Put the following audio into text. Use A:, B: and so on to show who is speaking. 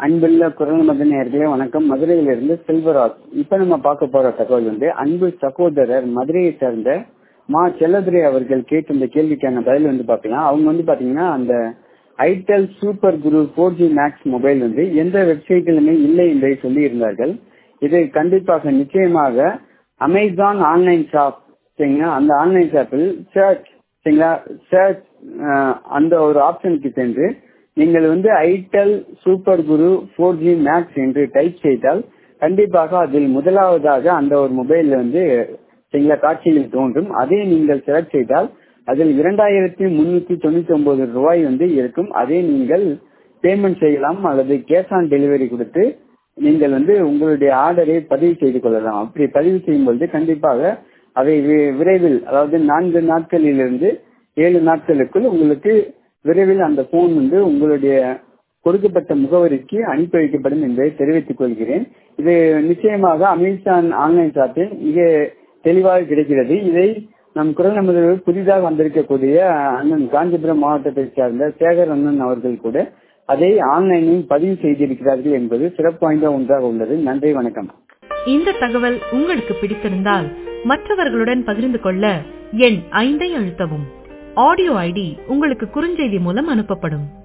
A: அன்புள்ள குரல் மத நேயர்களே வணக்கம் மதுரையிலிருந்து செல்வராஜ் இப்ப நம்ம பார்க்க போற தகவல் வந்து அன்பு சகோதரர் மதுரையை சேர்ந்த மா செல்லதுரை அவர்கள் கேட்ட இந்த கேள்விக்கான பதில் வந்து பாத்தீங்கன்னா அவங்க வந்து பாத்தீங்கன்னா அந்த Itel super Guru four G max mobile வந்து எந்த வெப்சைட்டிலுமே இல்லை என்பதை சொல்லி இருந்தார்கள் இது கண்டிப்பாக நிச்சயமாக அமேசான் ஆன்லைன் ஷாப் சரிங்களா அந்த ஆன்லைன் ஷாப்பில் சர்ச் சரிங்களா சர்ச் அந்த ஒரு ஆப்ஷனுக்கு சென்று நீங்கள் வந்து Itel super Guru four G max என்று டைப் செய்தால் கண்டிப்பாக அதில் முதலாவதாக அந்த ஒரு மொபைல் வந்து சரிங்களா காட்சியில் தோன்றும் அதை நீங்கள் செலக்ட் செய்தால் அதில் இரண்டாயிரத்தி முன்னூத்தி தொண்ணூத்தி ஒன்பது ரூபாய் வந்து இருக்கும் அதை நீங்கள் பேமெண்ட் செய்யலாம் அல்லது கேஷ் ஆன் டெலிவரி கொடுத்து நீங்கள் வந்து உங்களுடைய ஆர்டரை பதிவு செய்து கொள்ளலாம் அப்படி பதிவு செய்யும் பொழுது கண்டிப்பாக அதை விரைவில் அதாவது நான்கு நாட்களிலிருந்து ஏழு நாட்களுக்குள் உங்களுக்கு விரைவில் அந்த போன் வந்து உங்களுடைய கொடுக்கப்பட்ட முகவரிக்கு அனுப்பி வைக்கப்படும் என்பதை தெரிவித்துக் கொள்கிறேன் இது நிச்சயமாக அமேசான் ஆன்லைன் ஷாப்பில் மிக தெளிவாக கிடைக்கிறது இதை நம் குரல் நமது புதிதாக வந்திருக்கக்கூடிய அண்ணன் காஞ்சிபுரம் மாவட்டத்தை சார்ந்த சேகர் அண்ணன் அவர்கள் கூட அதை ஆன்லைனில் பதிவு செய்திருக்கிறார்கள் என்பது சிறப்பு வாய்ந்த ஒன்றாக உள்ளது நன்றி வணக்கம்
B: இந்த தகவல் உங்களுக்கு பிடித்திருந்தால் மற்றவர்களுடன் பகிர்ந்து கொள்ள எண் ஐந்தை அழுத்தவும் ஆடியோ ஐடி உங்களுக்கு குறுஞ்செய்தி மூலம் அனுப்பப்படும்